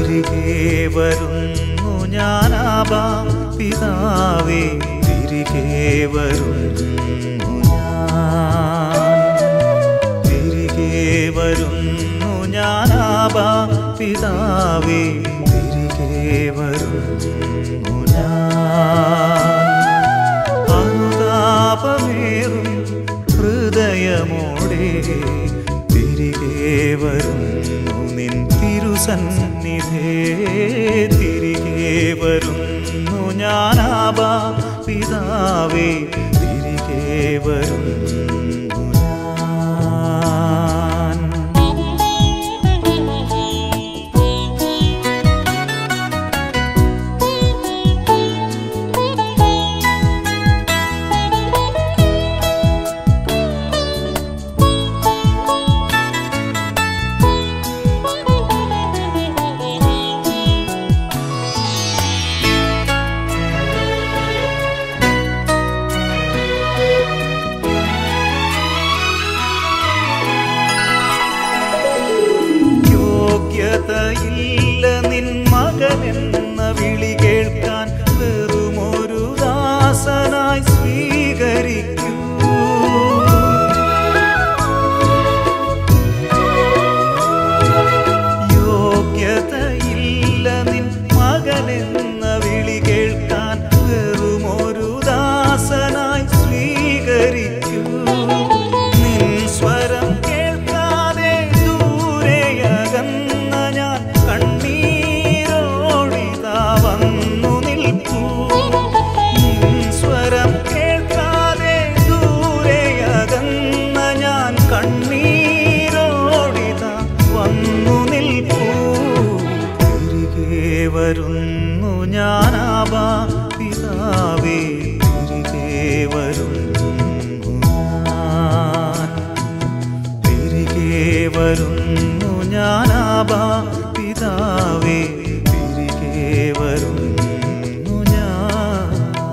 തിരികെ വരുന്നു ഞാനാബാ പിതാവേ തിരികെ വരുന്നു ഞാൻ തിരികെ വരുന്നു ഞാനാബാ പിതാവേ തിരികെ വരുന്നു ഞാൻ അനുതാപമേറും ഹൃദയമോടെ തിരികെ വരുന്നു നിൻ തിരുസന്നിധേ തിരികെ വരുന്നു ഞാനാബാ പിതാവേ തിരികെ വരുന്നു ഞാൻ യോഗ്യതയില്ല നിൻ മകനെന്ന വിളി കേൾക്കാൻ വെറുമൊരു ദാസനായി സ്വീകരിക്കൂ യോഗ്യതയില്ല നിൻ മകനെന്ന വിളി കേൾക്കാൻ വെറുമൊരു ദാസനായി സ്വീകരിക്കൂ നിൻ സ്വരം കേൾക്കാതെ ദൂരെയകന്ന ഞാൻ കണ്ണീരോടിതാ വന്നു നിൽക്കൂ നിൻ സ്വരം കേൾക്കാതെ ദൂരെയകന്ന ഞാൻ കണ്ണീരോടിതാ വന്നു നിൽക്കൂ തിരികെ വരുന്നു ഞാനാബാ പിതാവേ തിരികെ വരുന്നു ഞാൻ തിരികെ വരുന്നു ഞാനാബാ പിതാവേ തിരികെ വരുന്നു ഞാൻ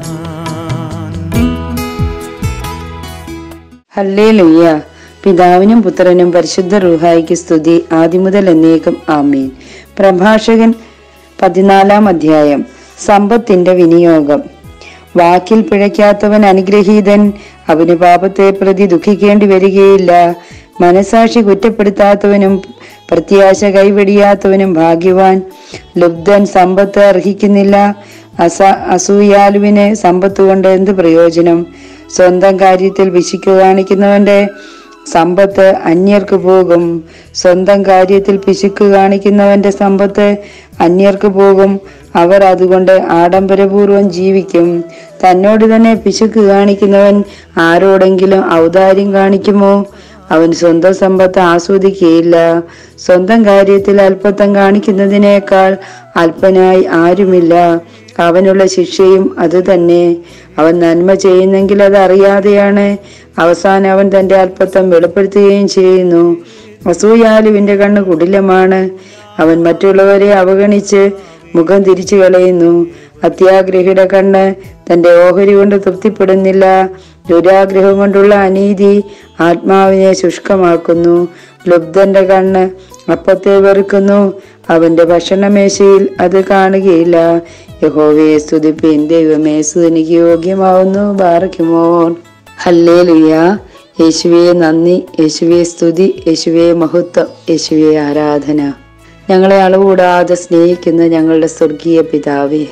ഹല്ലേ ലുയ്യ പിതാവിനും പുത്രനും പരിശുദ്ധ റൂഹായിക്ക് സ്തുതി ആദിമുതൽ എന്നേക്കും ആമീൻ പ്രഭാഷകൻ പതിനാലാം അധ്യായം സമ്പത്തിന്റെ വിനിയോഗം വാക്കിൽ പിഴയ്ക്കാത്തവൻ അനുഗ്രഹീതൻ അവന് പാപത്തെ പ്രതി ദുഃഖിക്കേണ്ടി വരികയില്ല മനസാക്ഷി കുറ്റപ്പെടുത്താത്തവനും പ്രത്യാശ കൈവെടിയാത്തവനും ഭാഗ്യവാൻ ലുബ്ധൻ സമ്പത്ത് അർഹിക്കുന്നില്ല അസ അസൂയാലുവിന് സമ്പത്ത് കൊണ്ട് എന്ത് പ്രയോജനം സ്വന്തം കാര്യത്തിൽ പിശുക്ക് കാണിക്കുന്നവന്റെ സമ്പത്ത് അന്യർക്ക് പോകും സ്വന്തം കാര്യത്തിൽ പിശുക്ക് കാണിക്കുന്നവന്റെ സമ്പത്ത് അന്യർക്ക് പോകും അവർ അതുകൊണ്ട് ആഡംബരപൂർവം ജീവിക്കും തന്നോട് തന്നെ പിശുക്ക് കാണിക്കുന്നവൻ ആരോടെങ്കിലും ഔദാര്യം കാണിക്കുമോ അവൻ സ്വന്തം സമ്പത്ത് ആസ്വദിക്കുകയില്ല സ്വന്തം കാര്യത്തിൽ അല്പത്വം കാണിക്കുന്നതിനേക്കാൾ അല്പനായി ആരുമില്ല അവനുള്ള ശിക്ഷയും അത് തന്നെ അവൻ നന്മ ചെയ്യുന്നെങ്കിൽ അത് അറിയാതെയാണ് അവസാനം അവൻ തന്റെ അല്പത്വം വെളിപ്പെടുത്തുകയും ചെയ്യുന്നു അസൂയാലുവിന്റെ കണ്ണ് കുടിലമാണ് അവൻ മറ്റുള്ളവരെ അവഗണിച്ച് മുഖം തിരിച്ചു കളയുന്നു അത്യാഗ്രഹിയുടെ കണ്ണ് തന്റെ ഓഹരി കൊണ്ട് തൃപ്തിപ്പെടുന്നില്ല ദുരാഗ്രഹം കൊണ്ടുള്ള അനീതി ആത്മാവിനെ ശുഷ്കമാക്കുന്നു ലുബ്ധന്റെ കണ്ണ് അപ്പത്തെ വെറുക്കുന്നു അവന്റെ ഭക്ഷണമേശയിൽ അത് കാണുകയില്ല യഹോവയെ സ്തുതിപ്പിൻ ദൈവമേ സുതനിക്ക് യോഗ്യമാവുന്നു ബാറയ്ക്കുമോ ഹല്ലേ ലുയ യേശുവെ നന്ദി യേശുവെ സ്തുതി യേശുവെ മഹത്വം യേശുവെ ആരാധന ഞങ്ങളെ അളവുകൂടാതെ സ്നേഹിക്കുന്ന ഞങ്ങളുടെ സ്വർഗീയ പിതാവേ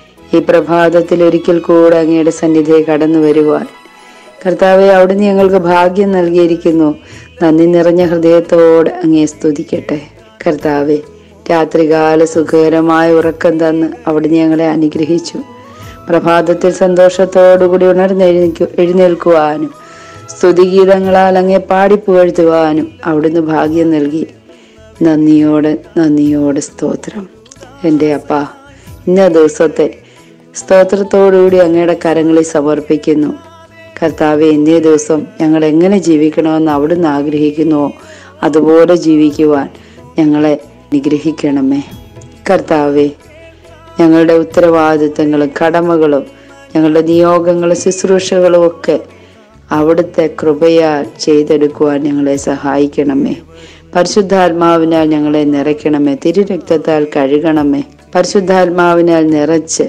ഈ പ്രഭാതത്തിൽ ഒരിക്കൽ കൂടെ അങ്ങയുടെ സന്നിധിയെ കടന്നു വരുവാൻ കർത്താവെ അവിടുന്ന് ഞങ്ങൾക്ക് ഭാഗ്യം നൽകിയിരിക്കുന്നു നന്ദി നിറഞ്ഞ ഹൃദയത്തോടെ അങ്ങേ സ്തുതിക്കട്ടെ കർത്താവെ രാത്രികാല സുഖകരമായ ഉറക്കം തന്ന് അവിടുന്ന് ഞങ്ങളെ അനുഗ്രഹിച്ചു പ്രഭാതത്തിൽ സന്തോഷത്തോടുകൂടി ഉണർന്നെഴുന്നേക്കു എഴുന്നേൽക്കുവാനും സ്തുതിഗീതങ്ങളാൽ അങ്ങേ പാടിപ്പുകഴ്ത്തുവാനും അവിടുന്ന് ഭാഗ്യം നൽകി നന്ദിയോടെ നന്ദിയോടെ സ്തോത്രം എൻ്റെ അപ്പ ഇന്ന ദിവസത്തെ സ്തോത്രത്തോടുകൂടി അങ്ങയുടെ കരങ്ങളിൽ സമർപ്പിക്കുന്നു കർത്താവെ ഇന്നേ ദിവസം ഞങ്ങൾ എങ്ങനെ ജീവിക്കണമെന്ന് അവിടുന്ന് ആഗ്രഹിക്കുന്നുവോ അതുപോലെ ജീവിക്കുവാൻ ഞങ്ങളെ അനുഗ്രഹിക്കണമേ കർത്താവെ ഞങ്ങളുടെ ഉത്തരവാദിത്തങ്ങളും കടമകളും ഞങ്ങളുടെ നിയോഗങ്ങളും ശുശ്രൂഷകളും ഒക്കെ അവിടുത്തെ കൃപയാൽ ചെയ്തെടുക്കുവാൻ ഞങ്ങളെ സഹായിക്കണമേ പരിശുദ്ധാത്മാവിനാൽ ഞങ്ങളെ നിറയ്ക്കണമേ തിരുരക്തത്താൽ കഴുകണമേ പരിശുദ്ധാത്മാവിനാൽ നിറച്ച്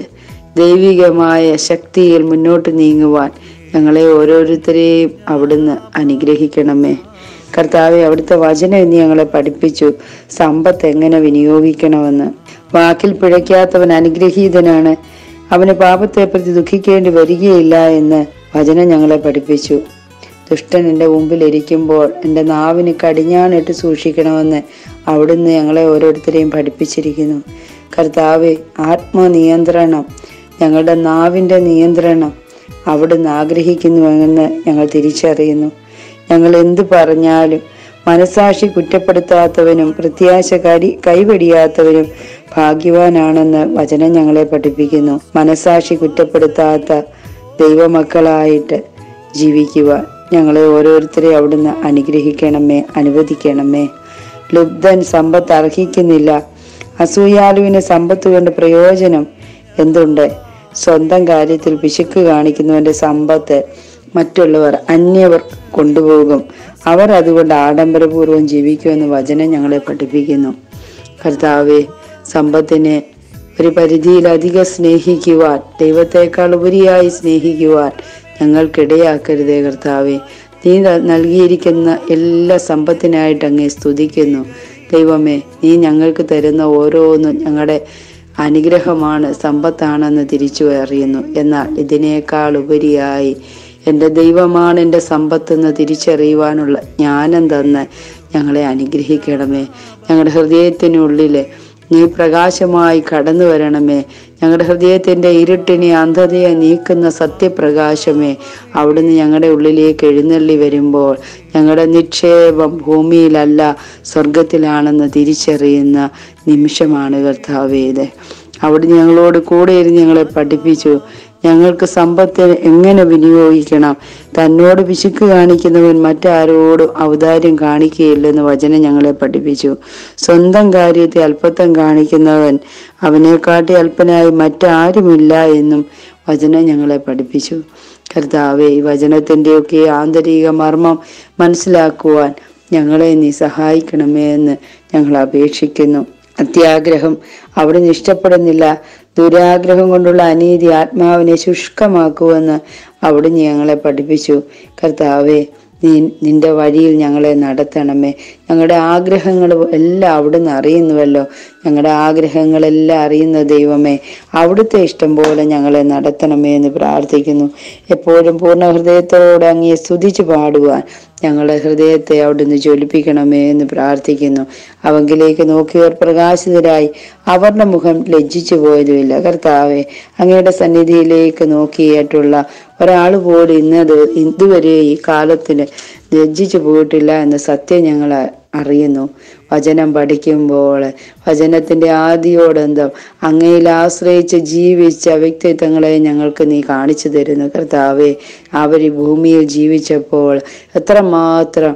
ദൈവികമായ ശക്തിയിൽ മുന്നോട്ട് നീങ്ങുവാൻ ഞങ്ങളെ ഓരോരുത്തരെയും അവിടുന്ന് അനുഗ്രഹിക്കണമേ കർത്താവെ അവിടുത്തെ വചനം ഇന്ന് ഞങ്ങളെ പഠിപ്പിച്ചു സമ്പത്ത് എങ്ങനെ വിനിയോഗിക്കണമെന്ന് വാക്കിൽ പിഴയ്ക്കാത്തവൻ അനുഗ്രഹീതനാണ് അവന് പാപത്തെ പ്രതി ദുഃഖിക്കേണ്ടി വരികയില്ല എന്ന് വചനം ഞങ്ങളെ പഠിപ്പിച്ചു ദുഷ്ടൻ എൻ്റെ മുമ്പിൽ ഇരിക്കുമ്പോൾ എൻ്റെ നാവിന് കടിഞ്ഞാണിട്ട് സൂക്ഷിക്കണമെന്ന് അവിടുന്ന് ഞങ്ങളെ ഓരോരുത്തരെയും പഠിപ്പിച്ചിരിക്കുന്നു കർത്താവെ ആത്മനിയന്ത്രണം ഞങ്ങളുടെ നാവിൻ്റെ നിയന്ത്രണം അവിടുന്ന് ആഗ്രഹിക്കുന്നുവെന്ന് ഞങ്ങൾ തിരിച്ചറിയുന്നു ഞങ്ങൾ എന്തു പറഞ്ഞാലും മനസാക്ഷി കുറ്റപ്പെടുത്താത്തവനും പ്രത്യാശ കരി കൈവടിയാത്തവനും ഭാഗ്യവാനാണെന്ന് വചനം ഞങ്ങളെ പഠിപ്പിക്കുന്നു മനസാക്ഷി കുറ്റപ്പെടുത്താത്ത ദൈവമക്കളായിട്ട് ജീവിക്കുവാൻ ഞങ്ങളെ ഓരോരുത്തരെ അവിടുന്ന് അനുഗ്രഹിക്കണമേ അനുവദിക്കണമേ ലുബ്ധൻ സമ്പത്ത് അർഹിക്കുന്നില്ല അസൂയാലുവിന് സമ്പത്ത് കൊണ്ട് പ്രയോജനം എന്തുണ്ട് സ്വന്തം കാര്യത്തിൽ പിശുക്ക് കാണിക്കുന്നവന്റെ സമ്പത്ത് മറ്റുള്ളവർ അന്യവർ കൊണ്ടുപോകും അവർ അതുകൊണ്ട് ആഡംബരപൂർവ്വം ജീവിക്കുമെന്ന് വചനം ഞങ്ങളെ പഠിപ്പിക്കുന്നു കർത്താവെ സമ്പത്തിനെ ഒരു പരിധിയിലധികം സ്നേഹിക്കുവാൻ ദൈവത്തെക്കാൾ ഉപരിയായി സ്നേഹിക്കുവാൻ ഞങ്ങൾക്കിടയാക്കരുതേ കർത്താവെ നീ ന- നൽകിയിരിക്കുന്ന എല്ലാ സമ്പത്തിനായിട്ട് അങ്ങേ സ്തുതിക്കുന്നു ദൈവമേ നീ ഞങ്ങൾക്ക് തരുന്ന ഓരോന്നും ഞങ്ങളുടെ അനുഗ്രഹമാണ് സമ്പത്താണെന്ന് തിരിച്ചു അറിയുന്നു എന്നാൽ ഇതിനേക്കാൾ ഉപരിയായി എൻ്റെ ദൈവമാണ് എൻ്റെ സമ്പത്തെന്ന് തിരിച്ചറിയുവാനുള്ള ജ്ഞാനം തന്ന് ഞങ്ങളെ അനുഗ്രഹിക്കണമേ ഞങ്ങളുടെ ഹൃദയത്തിനുള്ളിൽ നീ പ്രകാശമായി കടന്നു വരണമേ ഞങ്ങളുടെ ഹൃദയത്തിൻ്റെ ഇരുട്ടിനെ അന്ധതയെ നീക്കുന്ന സത്യപ്രകാശമേ അവിടുന്ന് ഞങ്ങളുടെ ഉള്ളിലേക്ക് എഴുന്നള്ളി വരുമ്പോൾ ഞങ്ങളുടെ നിക്ഷേപം ഭൂമിയിലല്ല സ്വർഗത്തിലാണെന്ന് തിരിച്ചറിയുന്ന നിമിഷമാണ് കർത്താവേ ഇത് അവിടുന്ന് ഞങ്ങളോട് കൂടെ ഇരുന്ന് ഞങ്ങളെ പഠിപ്പിച്ചു ഞങ്ങൾക്ക് സമ്പത്ത് എങ്ങനെ വിനിയോഗിക്കണം തന്നോട് പിശുക്ക് കാണിക്കുന്നവൻ മറ്റാരോടും ഔദാര്യം കാണിക്കുകയില്ലെന്ന് വചനം ഞങ്ങളെ പഠിപ്പിച്ചു സ്വന്തം കാര്യത്തെ അല്പത്വം കാണിക്കുന്നവൻ അവനെക്കാട്ടി അല്പനായി മറ്റാരുമില്ല എന്നും വചനം ഞങ്ങളെ പഠിപ്പിച്ചു കർത്താവെ ഈ വചനത്തിൻ്റെയൊക്കെ ആന്തരിക മർമ്മം മനസ്സിലാക്കുവാൻ ഞങ്ങളെ നീ സഹായിക്കണമേ എന്ന് ഞങ്ങൾ അപേക്ഷിക്കുന്നു അത്യാഗ്രഹം അവിടുന്ന് ഇഷ്ടപ്പെടുന്നില്ല ദുരാഗ്രഹം കൊണ്ടുള്ള അനീതി ആത്മാവിനെ ശുഷ്കമാക്കുമെന്ന് അവിടുന്ന് ഞങ്ങളെ പഠിപ്പിച്ചു കർത്താവെ നീ നിന്റെ വഴിയിൽ ഞങ്ങളെ നടത്തണമേ ഞങ്ങളുടെ ആഗ്രഹങ്ങൾ എല്ലാം അവിടുന്ന് അറിയുന്നുവല്ലോ ഞങ്ങളുടെ ആഗ്രഹങ്ങളെല്ലാം അറിയുന്ന ദൈവമേ അവിടുത്തെ ഇഷ്ടം പോലെ ഞങ്ങളെ നടത്തണമേ എന്ന് പ്രാർത്ഥിക്കുന്നു എപ്പോഴും പൂർണ്ണ ഹൃദയത്തോടെ അങ്ങേ സ്തുതിച്ചു പാടുവാൻ ഞങ്ങളുടെ ഹൃദയത്തെ അവിടുന്ന് ജ്വലിപ്പിക്കണമേ എന്ന് പ്രാർത്ഥിക്കുന്നു അവങ്കിലേക്ക് നോക്കിയവർ പ്രകാശിതരായി അവരുടെ മുഖം ലജ്ജിച്ചു പോയതുമില്ല കർത്താവെ അങ്ങയുടെ സന്നിധിയിലേക്ക് നോക്കിയിട്ടുള്ള ഒരാൾ പോലും ഇന്നത് ഇതുവരെ ഈ കാലത്തിന് ലജ്ജിച്ചു പോയിട്ടില്ല എന്ന സത്യം ഞങ്ങൾ അറിയുന്നു വചനം പഠിക്കുമ്പോൾ വചനത്തിന്റെ ആദിയോടന്തം അങ്ങയിൽ ആശ്രയിച്ച് ജീവിച്ച വ്യക്തിത്വങ്ങളെ ഞങ്ങൾക്ക് നീ കാണിച്ചു തരുന്നു കർത്താവെ അവർ ഈ ഭൂമിയിൽ ജീവിച്ചപ്പോൾ എത്രമാത്രം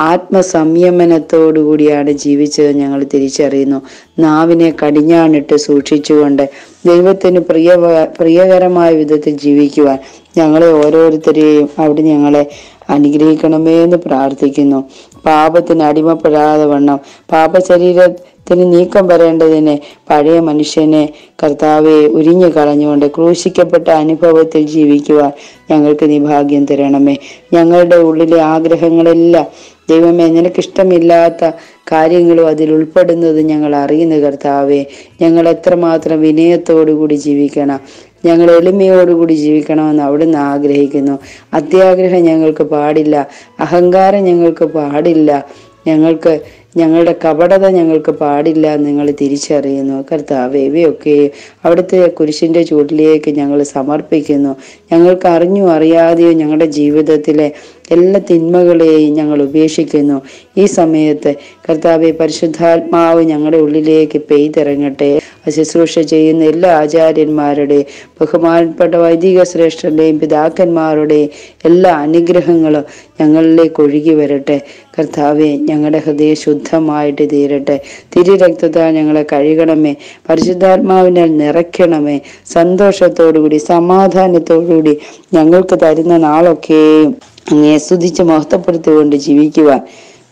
ആത്മസംയമനത്തോടു കൂടിയാണ് ജീവിച്ചത് ഞങ്ങൾ തിരിച്ചറിയുന്നു നാവിനെ കടിഞ്ഞാണിട്ട് സൂക്ഷിച്ചുകൊണ്ട് ദൈവത്തിന് പ്രിയ പ്രിയകരമായ വിധത്തിൽ ജീവിക്കുവാൻ ഞങ്ങളെ ഓരോരുത്തരെയും അവിടെ ഞങ്ങളെ അനുഗ്രഹിക്കണമേ എന്ന് പ്രാർത്ഥിക്കുന്നു പാപത്തിന് അടിമപ്പെടാതെ വണ്ണം പാപശരീരത്തിന് നീക്കം വരേണ്ടതിന് പഴയ മനുഷ്യനെ കർത്താവെ ഉരിഞ്ഞു കളഞ്ഞുകൊണ്ട് ക്രൂശിക്കപ്പെട്ട അനുഭവത്തിൽ ജീവിക്കുവാൻ ഞങ്ങൾക്ക് നീ ഭാഗ്യം തരണമേ ഞങ്ങളുടെ ഉള്ളിലെ ആഗ്രഹങ്ങളെല്ലാം ദൈവമേ നിനക്കിഷ്ടമില്ലാത്ത കാര്യങ്ങളും അതിൽ ഉൾപ്പെടുന്നത് ഞങ്ങൾ അറിയുന്ന കർത്താവേ ഞങ്ങൾ എത്രമാത്രം വിനയത്തോടു കൂടി ജീവിക്കണം ഞങ്ങൾ എളിമയോടുകൂടി ജീവിക്കണമെന്ന് അവിടുന്ന് ആഗ്രഹിക്കുന്നു അത്യാഗ്രഹം ഞങ്ങൾക്ക് പാടില്ല അഹങ്കാരം ഞങ്ങൾക്ക് പാടില്ല ഞങ്ങൾക്ക് ഞങ്ങളുടെ കപടത ഞങ്ങൾക്ക് പാടില്ല എന്ന് നിങ്ങൾ തിരിച്ചറിയുന്നു കർത്താവ് ഇവയൊക്കെ അവിടുത്തെ കുരിശിന്റെ ചൂട്ടിലേക്ക് ഞങ്ങൾ സമർപ്പിക്കുന്നു ഞങ്ങൾക്ക് അറിഞ്ഞു അറിയാതെയോ ഞങ്ങളുടെ ജീവിതത്തിലെ എല്ലാ തിന്മകളെയും ഞങ്ങൾ ഉപേക്ഷിക്കുന്നു ഈ സമയത്ത് കർത്താവെ പരിശുദ്ധാത്മാവ് ഞങ്ങളുടെ ഉള്ളിലേക്ക് പെയ്തിറങ്ങട്ടെ ശുശ്രൂഷ ചെയ്യുന്ന എല്ലാ ആചാര്യന്മാരുടെയും ബഹുമാനപ്പെട്ട വൈദിക ശ്രേഷ്ഠരുടെയും പിതാക്കന്മാരുടെയും എല്ലാ അനുഗ്രഹങ്ങളും ഞങ്ങളിലേക്ക് ഒഴുകി വരട്ടെ കർത്താവെ ഞങ്ങളുടെ ഹൃദയം ശുദ്ധമായിട്ട് തീരട്ടെ തിരുരക്തത്താൽ ഞങ്ങളെ കഴുകണമേ പരിശുദ്ധാത്മാവിനാൽ നിറയ്ക്കണമേ സന്തോഷത്തോടുകൂടി സമാധാനത്തോടുകൂടി ഞങ്ങൾക്ക് തരുന്ന നാളൊക്കെയും അങ്ങേ സ്തുതിച്ച് മഹത്വപ്പെടുത്തിക്കൊണ്ട് ജീവിക്കുവാൻ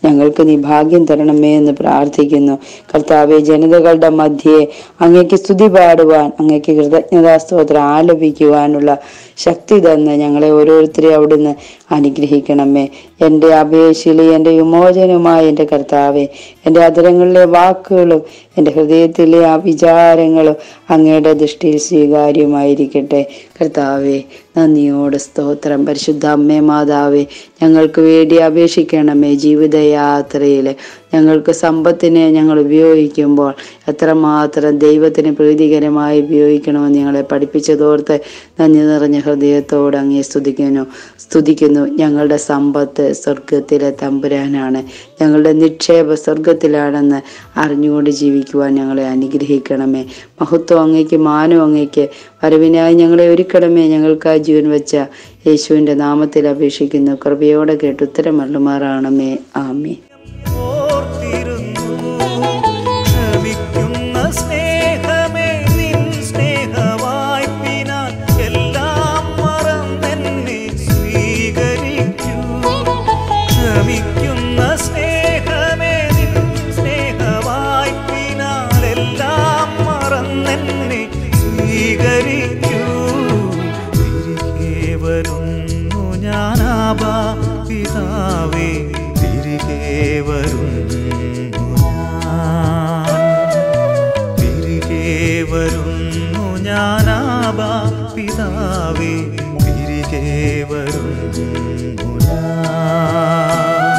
ഞങ്ങൾക്ക് നീ ഭാഗ്യം തരണമേ എന്ന് പ്രാർത്ഥിക്കുന്നു കർത്താവെ ജനതകളുടെ മധ്യേ അങ്ങയ്ക്ക് സ്തുതി പാടുവാൻ അങ്ങയ്ക്ക് കൃതജ്ഞതാസ്തോത്രം ആലപിക്കുവാനുള്ള ശക്തി തന്ന് ഞങ്ങളെ ഓരോരുത്തരെയും അവിടുന്ന് അനുഗ്രഹിക്കണമേ എൻ്റെ അപേക്ഷയിലെ എൻ്റെ വിമോചനമായ എൻ്റെ കർത്താവെ എൻ്റെ അധരങ്ങളിലെ വാക്കുകളും എൻ്റെ ഹൃദയത്തിലെ ആ വിചാരങ്ങളും അങ്ങയുടെ ദൃഷ്ടിയിൽ സ്വീകാര്യമായിരിക്കട്ടെ കർത്താവെ നന്ദിയോട് സ്തോത്രം പരിശുദ്ധ അമ്മേ മാതാവേ ഞങ്ങൾക്ക് വേണ്ടി അപേക്ഷിക്കണമേ ജീവിതയാത്രയിൽ ഞങ്ങൾക്ക് സമ്പത്തിനെ ഞങ്ങൾ ഉപയോഗിക്കുമ്പോൾ എത്രമാത്രം ദൈവത്തിന് പ്രീതികരമായി ഉപയോഗിക്കണമെന്ന് ഞങ്ങളെ പഠിപ്പിച്ചതോർത്ത് നന്ദി നിറഞ്ഞ ഹൃദയത്തോട് അങ്ങേ സ്തുതിക്കുന്നു സ്തുതിക്കുന്നു ഞങ്ങളുടെ സമ്പത്ത് സ്വർഗത്തിലെ തമ്പുരാനാണ് ഞങ്ങളുടെ നിക്ഷേപ സ്വർഗത്തിലാണെന്ന് അറിഞ്ഞുകൊണ്ട് ജീവിക്കുവാൻ ഞങ്ങളെ അനുഗ്രഹിക്കണമേ മഹത്വം അങ്ങയ്ക്ക് മാനം അങ്ങയ്ക്ക് വരവിനായി ഞങ്ങളെ ഒരുക്കണമേ ഞങ്ങൾക്കായി ജീവൻ വെച്ച യേശുവിൻ്റെ നാമത്തിൽ അപേക്ഷിക്കുന്നു കൃപയോടെ കേട്ട് ഉത്തരമല്ലുമാറാണമേ ആമേ ഓർത്തിരുന്നു ക്ഷമിക്കുന്ന സ്നേഹമേ നിൻ സ്നേഹവായ്പിനാൽ എല്ലാം മറന്നെന്നെ സ്വീകരിക്കൂ ക്ഷമിക്കുന്ന സ്നേഹമേ നിൻ സ്നേഹവായ്പിനാൽ എല്ലാം മറന്നെന്നെ സ്വീകരിക്കൂ തിരികെ വരുന്നു ഞാനാബാ പിതാവേ തിരികെ വരുന്നു ഞാൻ തിരികെ വരുന്നു ഞാനാബാ പിതാവേ തിരികെ വരുന്നു ഞാൻ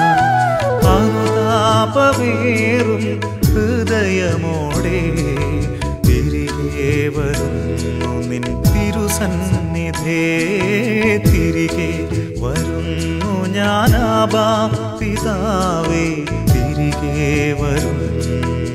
അനുതാപമേറും ഹൃദയമോടെ തിരികെ വരുന്നു നിൻ തിരുസന്നിധേ തിരികെ വരുന്നു ഞാനാബാ പിതാവേ തിരികെ വരുന്നു